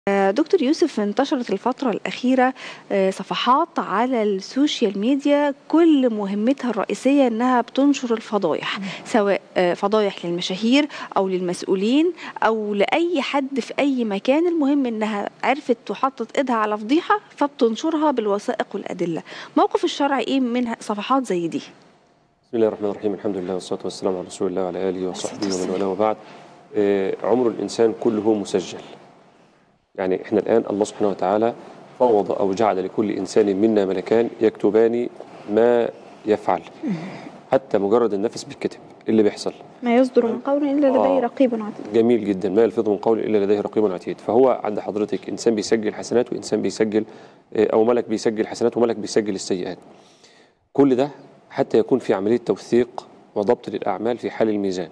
دكتور يوسف انتشرت الفترة الأخيرة صفحات على السوشيال ميديا كل مهمتها الرئيسية أنها بتنشر الفضايح سواء فضايح للمشاهير أو للمسؤولين أو لأي حد في أي مكان المهم أنها عرفت وحطت إيدها على فضيحة فبتنشرها بالوثائق والأدلة موقف الشرع إيه من صفحات زي دي؟ بسم الله الرحمن الرحيم الحمد لله والصلاة والسلام على رسول الله وعلى آله وصحبه ومن والاه وبعد عمر الإنسان كله مسجل يعني احنا الآن الله سبحانه وتعالى فوض أو جعل لكل إنسان منا ملكان يكتبان ما يفعل حتى مجرد النفس بالكتب اللي بيحصل ما يصدر من قول إلا لديه آه. رقيب عتيد جميل جدا ما يلفظ من قول إلا لديه رقيب عتيد فهو عند حضرتك إنسان بيسجل حسنات وإنسان بيسجل أو ملك بيسجل حسنات وملك بيسجل السيئات كل ده حتى يكون في عملية توثيق وضبط للأعمال في حال الميزان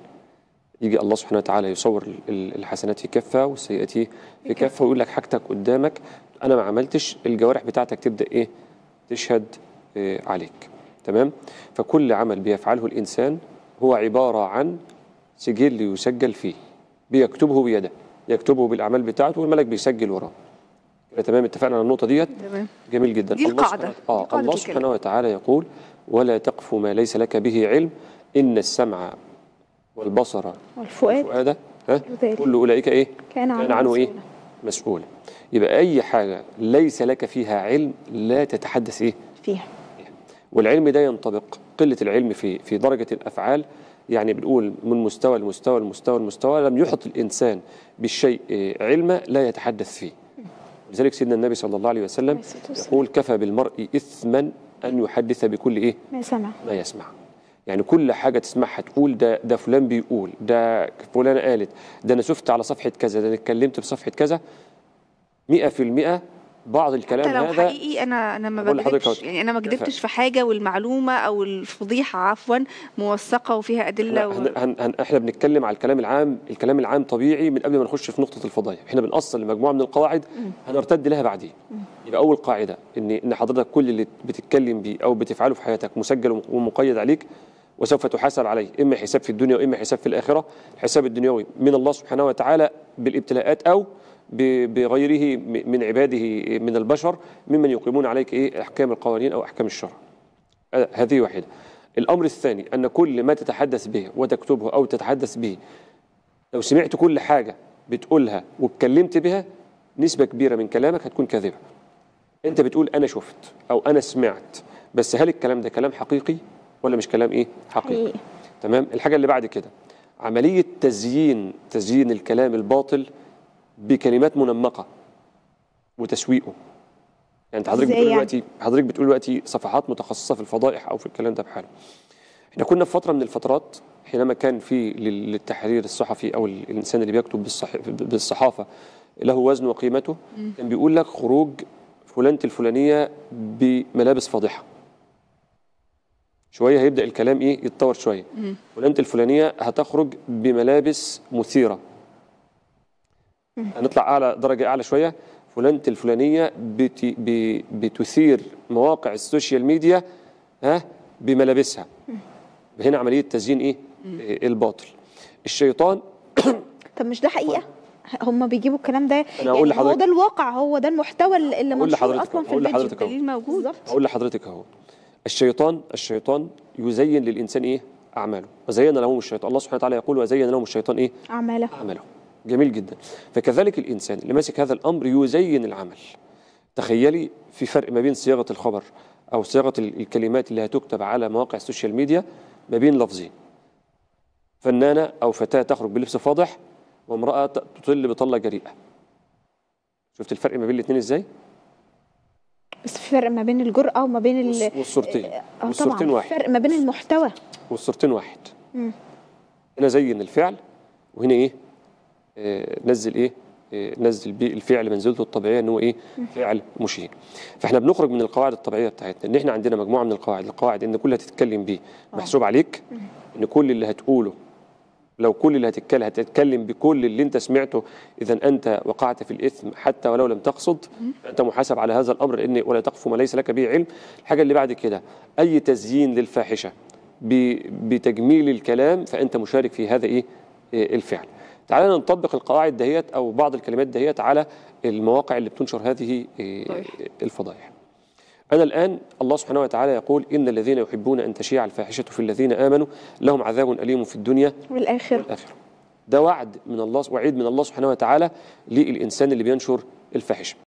يجي الله سبحانه وتعالى يصور الحسنات في كفة والسيئات في كفة ويقول لك حاجتك قدامك أنا ما عملتش الجوارح بتاعتك تبدأ إيه تشهد إيه عليك تمام فكل عمل بيفعله الإنسان هو عبارة عن سجل يسجل فيه بيكتبه بيده يكتبه بالأعمال بتاعته والملك بيسجل وراه تمام اتفقنا على النقطة ديت تمام جميل جدا دي الله القاعدة. سبحانه, آه دي قاعدة الله الكلام. سبحانه وتعالى يقول ولا تقف ما ليس لك به علم إن السمع والبصر والفؤاد والفؤاد ها ذلك. كل أولئك إيه كان عنه كان عنه إيه مسؤولا. مسؤول يبقى أي حاجة ليس لك فيها علم لا تتحدث إيه فيها والعلم ده ينطبق قلة العلم في في درجة الأفعال يعني بنقول من مستوى المستوى المستوى المستوى لم يحط الإنسان بالشيء إيه، علما لا يتحدث فيه لذلك سيدنا النبي صلى الله عليه وسلم عليه الصلاة والسلام. يقول كفى بالمرء إثما أن يحدث بكل إيه ما سمع ما يسمع يعني كل حاجة تسمعها تقول ده ده فلان بيقول ده فلانة قالت ده أنا شفت على صفحة كذا ده أنا اتكلمت في صفحة كذا مئة في المئة بعض الكلام حتى لو هذا حقيقي انا انا ما بقول لحضرتك بكذبش أهو. يعني انا ما كذبتش في حاجه والمعلومه او الفضيحه عفوا موثقه وفيها ادله و... هن هن هن احنا بنتكلم على الكلام العام الكلام العام طبيعي من قبل ما نخش في نقطه الفضايح احنا بنأصل لمجموعه من القواعد هنرتد لها بعدين يبقى اول قاعده ان ان حضرتك كل اللي بتتكلم بيه او بتفعله في حياتك مسجل ومقيد عليك وسوف تحاسب عليه اما حساب في الدنيا واما حساب في الاخره الحساب الدنيوي من الله سبحانه وتعالى بالابتلاءات او ب- بغيره م- من عباده من البشر ممن يقيمون عليك ايه احكام القوانين او احكام الشرع آه، هذه واحدة الأمر الثاني أن كل ما تتحدث به وتكتبه أو تتحدث به لو سمعت كل حاجة بتقولها واتكلمت بها نسبة كبيرة من كلامك هتكون كاذبة أنت بتقول أنا شفت أو أنا سمعت بس هل الكلام ده كلام حقيقي ولا مش كلام إيه حقيقي حقيقي. تمام الحاجة اللي بعد كده عملية تزيين تزيين الكلام الباطل بكلمات منمقة وتسويقه يعني انت حضرتك إزاي بتقول يعني؟ دلوقتي حضرتك بتقول دلوقتي صفحات متخصصه في الفضائح او في الكلام ده بحاله احنا كنا في فتره من الفترات حينما كان في لل- للتحرير الصحفي او ال- الانسان اللي بيكتب بالصح... بالصحافه له وزن وقيمته كان بيقول لك خروج فلانه الفلانيه بملابس فاضحه شويه هيبدا الكلام ايه يتطور شويه فلانه الفلانيه هتخرج بملابس مثيره هنطلع اعلى درجه اعلى شويه فلانه الفلانيه بت... ب... بتثير مواقع السوشيال ميديا ها بملابسها هنا عمليه تزيين ايه إيه الباطل الشيطان طب مش ده حقيقه هم بيجيبوا الكلام ده أنا هقول يعني هو لحضرتك- ده الواقع هو ده المحتوى اللي هقول منشور لحضرتك- اصلا في هقول الفيديو لحضرتك أهو. الدليل موجود بالظبط اقول لحضرتك اهو الشيطان الشيطان يزين للانسان ايه اعماله وزين لهم الشيطان الله سبحانه وتعالى يقول وزين لهم الشيطان ايه اعماله عمله جميل جدا فكذلك الإنسان اللي ماسك هذا الأمر يزين العمل تخيلي في فرق ما بين صياغة الخبر أو صياغة ال- الكلمات اللي هتكتب على مواقع السوشيال ميديا ما بين لفظين فنانة أو فتاة تخرج بلبس فاضح وامرأة ت- تطل بطلة جريئة شفت الفرق ما بين الاثنين ازاي؟ بس في فرق ما بين الجرأة وما بين ال والص- والصورتين اه والصورتين طبعا واحد فرق ما بين المحتوى والصورتين واحد مم. هنا زين الفعل وهنا ايه آه نزل ايه آه نزل بيه الفعل منزلته الطبيعيه ان هو ايه فعل مشين فاحنا بنخرج من القواعد الطبيعيه بتاعتنا ان احنا عندنا مجموعه من القواعد القواعد ان كل اللي هتتكلم بيه محسوب عليك ان كل اللي هتقوله لو كل اللي هتتكلم هتتكلم بكل اللي انت سمعته اذا انت وقعت في الاثم حتى ولو لم تقصد انت محاسب على هذا الامر لان ولا تقف ما ليس لك به علم الحاجه اللي بعد كده اي تزيين للفاحشه ب- بتجميل الكلام فانت مشارك في هذا ايه إيه الفعل تعالى نطبق القواعد دهيت او بعض الكلمات دهيت على المواقع اللي بتنشر هذه إيه، طيب. الفضائح أنا الآن الله سبحانه وتعالى يقول إن الذين يحبون أن تشيع الفاحشة في الذين آمنوا لهم عذاب أليم في الدنيا والاخر والآخرة ده وعد من الله وعيد من الله سبحانه وتعالى للإنسان اللي بينشر الفاحشة